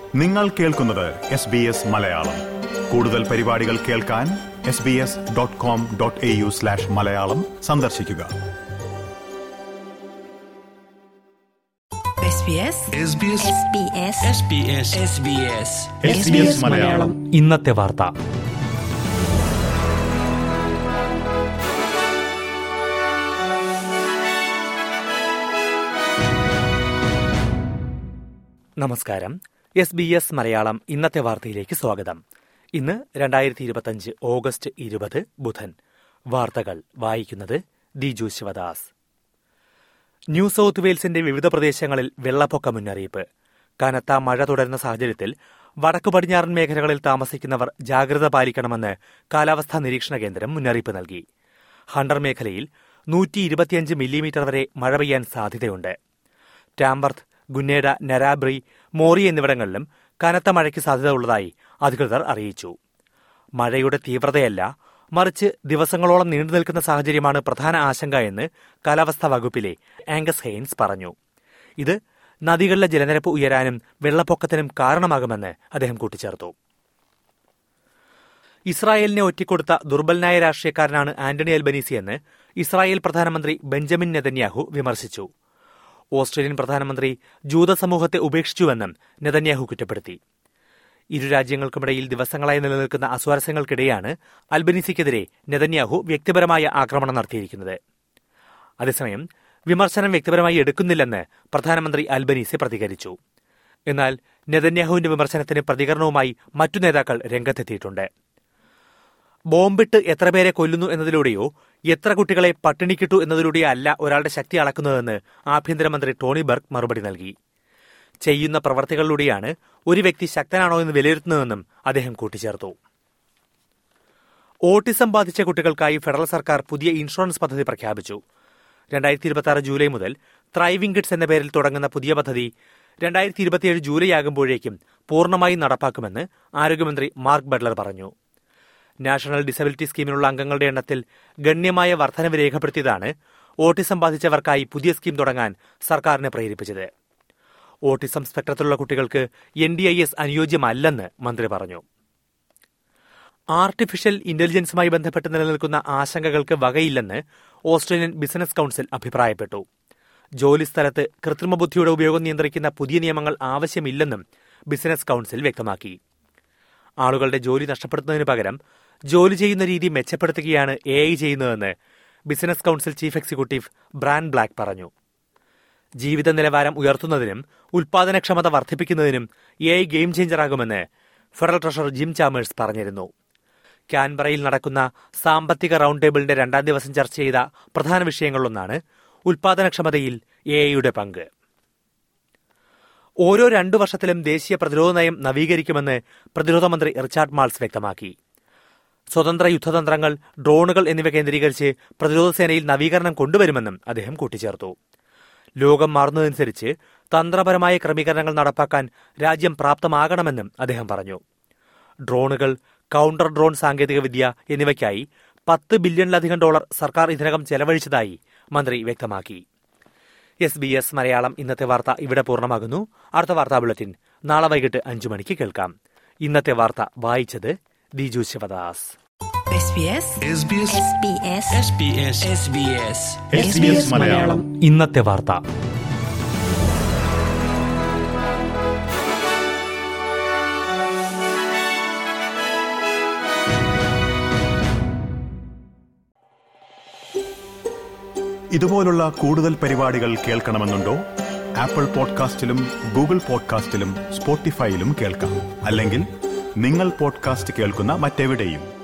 നിങ്ങൾ കേൾക്കുന്നത് S B S Malayalam കൂടുതൽ പരിപാടികൾ കേൾക്കാൻ S B S dot com dot A U slash Malayalam സന്ദർശിക്കുക SBS SBS SBS SBS SBS SBS Malayalam ഇന്നത്തെ വാർത്ത നമസ്കാരം എസ് ബി എസ് മലയാളം ഇന്നത്തെ വാർത്തയിലേക്ക് സ്വാഗതം ഇന്ന് രണ്ടായിരത്തി ഇരുപത്തഞ്ച് ഓഗസ്റ്റ് ഇരുപത് ബുധൻ വാർത്തകൾ വായിക്കുന്നത് ദിജു ശിവദാസ് ന്യൂ സൌത്ത് വെയിൽസിന്റെ വിവിധ പ്രദേശങ്ങളിൽ വെള്ളപ്പൊക്ക മുന്നറിയിപ്പ് കനത്ത മഴ തുടരുന്ന സാഹചര്യത്തിൽ വടക്കു പടിഞ്ഞാറൻ മേഖലകളിൽ താമസിക്കുന്നവർ ജാഗ്രത പാലിക്കണമെന്ന് കാലാവസ്ഥാ നിരീക്ഷണ കേന്ദ്രം മുന്നറിയിപ്പ് നൽകി ഹണ്ടർ മേഖലയിൽ നൂറ്റി ഇരുപത്തിയഞ്ച് മില്ലിമീറ്റർ വരെ മഴ പെയ്യാൻ സാധ്യതയുണ്ട് ടാംബർത്ത് ഗുന്നേഡ നരാബ്രി മോറി എന്നിവിടങ്ങളിലും കനത്ത മഴയ്ക്ക് സാധ്യത ഉള്ളതായി അധികൃതർ അറിയിച്ചു മഴയുടെ തീവ്രതയല്ല മറിച്ച് ദിവസങ്ങളോളം നീണ്ടു നിൽക്കുന്ന സാഹചര്യമാണ് പ്രധാന ആശങ്ക എന്ന് കാലാവസ്ഥാ വകുപ്പിലെ ആംഗസ് ഹെയ്ൻസ് പറഞ്ഞു ഇത് നദികളിലെ ജലനിരപ്പ് ഉയരാനും വെള്ളപ്പൊക്കത്തിനും കാരണമാകുമെന്ന് അദ്ദേഹം കൂട്ടിച്ചേർത്തു ഇസ്രായേലിനെ ഒറ്റിക്കൊടുത്ത ദുർബലനായ രാഷ്ട്രീയക്കാരനാണ് ആന്റണി അൽബനീസി എന്ന് ഇസ്രായേൽ പ്രധാനമന്ത്രി ബെഞ്ചമിൻ നെതന്യാഹു വിമർശിച്ചു ഓസ്ട്രേലിയൻ പ്രധാനമന്ത്രി ജൂത സമൂഹത്തെ ഉപേക്ഷിച്ചുവെന്നും നെതന്യാഹു കുറ്റപ്പെടുത്തി ഇരു രാജ്യങ്ങൾക്കുമിടയിൽ ദിവസങ്ങളായി നിലനിൽക്കുന്ന അസ്വാരസ്യങ്ങൾക്കിടെയാണ് അൽബനീസിക്കെതിരെ നെതന്യാഹു വ്യക്തിപരമായ ആക്രമണം നടത്തിയിരിക്കുന്നത് അതേസമയം വിമർശനം വ്യക്തിപരമായി എടുക്കുന്നില്ലെന്ന് പ്രധാനമന്ത്രി അൽബനീസി പ്രതികരിച്ചു എന്നാൽ നെതന്യാഹുവിന്റെ വിമർശനത്തിന് പ്രതികരണവുമായി മറ്റു നേതാക്കൾ രംഗത്തെത്തിയിട്ടുണ്ട് ബോംബിട്ട് എത്ര പേരെ കൊല്ലുന്നു എന്നതിലൂടെയോ എത്ര കുട്ടികളെ പട്ടിണിക്കിട്ടു എന്നതിലൂടെയോ അല്ല ഒരാളുടെ ശക്തി അളക്കുന്നതെന്ന് ആഭ്യന്തരമന്ത്രി ടോണി ബർഗ് മറുപടി നൽകി ചെയ്യുന്ന പ്രവർത്തികളിലൂടെയാണ് ഒരു വ്യക്തി ശക്തനാണോ എന്ന് വിലയിരുത്തുന്നതെന്നും അദ്ദേഹം കൂട്ടിച്ചേർത്തു ഓട്ടിസം ബാധിച്ച കുട്ടികൾക്കായി ഫെഡറൽ സർക്കാർ പുതിയ ഇൻഷുറൻസ് പദ്ധതി പ്രഖ്യാപിച്ചു രണ്ടായിരത്തി ഇരുപത്തി ആറ് ജൂലൈ മുതൽ ത്രൈവിംഗ് കിഡ്സ് എന്ന പേരിൽ തുടങ്ങുന്ന പുതിയ പദ്ധതി രണ്ടായിരത്തി ഇരുപത്തിയേഴ് ജൂലൈ ആകുമ്പോഴേക്കും പൂർണ്ണമായും നടപ്പാക്കുമെന്ന് ആരോഗ്യമന്ത്രി മാർക്ക് ബട്ട്ലർ പറഞ്ഞു നാഷണൽ ഡിസബിലിറ്റി സ്കീമിനുള്ള അംഗങ്ങളുടെ എണ്ണത്തിൽ ഗണ്യമായ വർധനവ് രേഖപ്പെടുത്തിയതാണ് ഓട്ടിസം ബാധിച്ചവർക്കായി പുതിയ സ്കീം തുടങ്ങാൻ സർക്കാരിനെ പ്രേരിപ്പിച്ചത് ഓട്ടിസം സ്പെക്ട്രത്തിലുള്ള കുട്ടികൾക്ക് എൻ ഡി ഐ എസ് അനുയോജ്യമല്ലെന്ന് മന്ത്രി പറഞ്ഞു ആർട്ടിഫിഷ്യൽ ഇന്റലിജൻസുമായി ബന്ധപ്പെട്ട് നിലനിൽക്കുന്ന ആശങ്കകൾക്ക് വകയില്ലെന്ന് ഓസ്ട്രേലിയൻ ബിസിനസ് കൌൺസിൽ അഭിപ്രായപ്പെട്ടു ജോലിസ്ഥലത്ത് കൃത്രിമ ബുദ്ധിയുടെ ഉപയോഗം നിയന്ത്രിക്കുന്ന പുതിയ നിയമങ്ങൾ ആവശ്യമില്ലെന്നും ബിസിനസ് കൌൺസിൽ വ്യക്തമാക്കി ആളുകളുടെ ജോലി നഷ്ടപ്പെടുത്തുന്നതിന് പകരം ജോലി ചെയ്യുന്ന രീതി മെച്ചപ്പെടുത്തുകയാണ് എ ഐ ചെയ്യുന്നതെന്ന് business council chief executive Bran Black പറഞ്ഞു ജീവിത നിലവാരം ഉയർത്തുന്നതിനും ഉൽപാദനക്ഷമത വർദ്ധിപ്പിക്കുന്നതിനും എ ഐ ഗെയിം ചേഞ്ചറാകുമെന്ന് ഫെഡറൽ ട്രഷറർ ജിം ചാമേഴ്സ് പറഞ്ഞിരുന്നു ക്യാൻബറയിൽ നടക്കുന്ന സാമ്പത്തിക റൌണ്ട് ടേബിളിന്റെ രണ്ടാം ദിവസം ചർച്ച ചെയ്ത പ്രധാന വിഷയങ്ങളിലൊന്നാണ് ഉൽപാദനക്ഷമതയിൽ എ ഐയുടെ പങ്ക് ഓരോ രണ്ടു വർഷത്തിലും ദേശീയ പ്രതിരോധ നയം നവീകരിക്കുമെന്ന് പ്രതിരോധ മന്ത്രി റിച്ചാർഡ് മാൾസ് വ്യക്തമാക്കി സ്വതന്ത്ര യുദ്ധതന്ത്രങ്ങൾ ഡ്രോണുകൾ എന്നിവ കേന്ദ്രീകരിച്ച് പ്രതിരോധ സേനയിൽ നവീകരണം കൊണ്ടുവരുമെന്നും അദ്ദേഹം കൂട്ടിച്ചേർത്തു ലോകം മാറുന്നതനുസരിച്ച് തന്ത്രപരമായ ക്രമീകരണങ്ങൾ നടപ്പാക്കാൻ രാജ്യം പ്രാപ്തമാകണമെന്നും അദ്ദേഹം പറഞ്ഞു ഡ്രോണുകൾ കൌണ്ടർ ഡ്രോൺ സാങ്കേതികവിദ്യ എന്നിവയ്ക്കായി പത്ത് ബില്യണിലധികം ഡോളർ സർക്കാർ ഇതിനകം ചെലവഴിച്ചതായി മന്ത്രി വ്യക്തമാക്കി എസ് ബി എസ് മലയാളം ഇന്നത്തെ വാർത്ത ഇവിടെ പൂർണ്ണമാകുന്നു അടുത്ത വാർത്താ ബുള്ളറ്റിൻ നാളെ വൈകിട്ട് അഞ്ചു മണിക്ക് കേൾക്കാം ഇന്നത്തെ വാർത്ത വായിച്ചത് Diju Sivadas SBS SBS SBS SBS SBS SBS Malayalam ഇന്നത്തെ വാർത്ത ഇതുപോലുള്ള കൂടുതൽ പരിപാടികൾ കേൾക്കണമെന്നുണ്ടോ ആപ്പിൾ പോഡ്കാസ്റ്റിലും ഗൂഗിൾ പോഡ്കാസ്റ്റിലും സ്പോട്ടിഫൈയിലും കേൾക്കാം അല്ലെങ്കിൽ നിങ്ങൾ പോഡ്കാസ്റ്റ് കേൾക്കുന്ന മറ്റെവിടെയും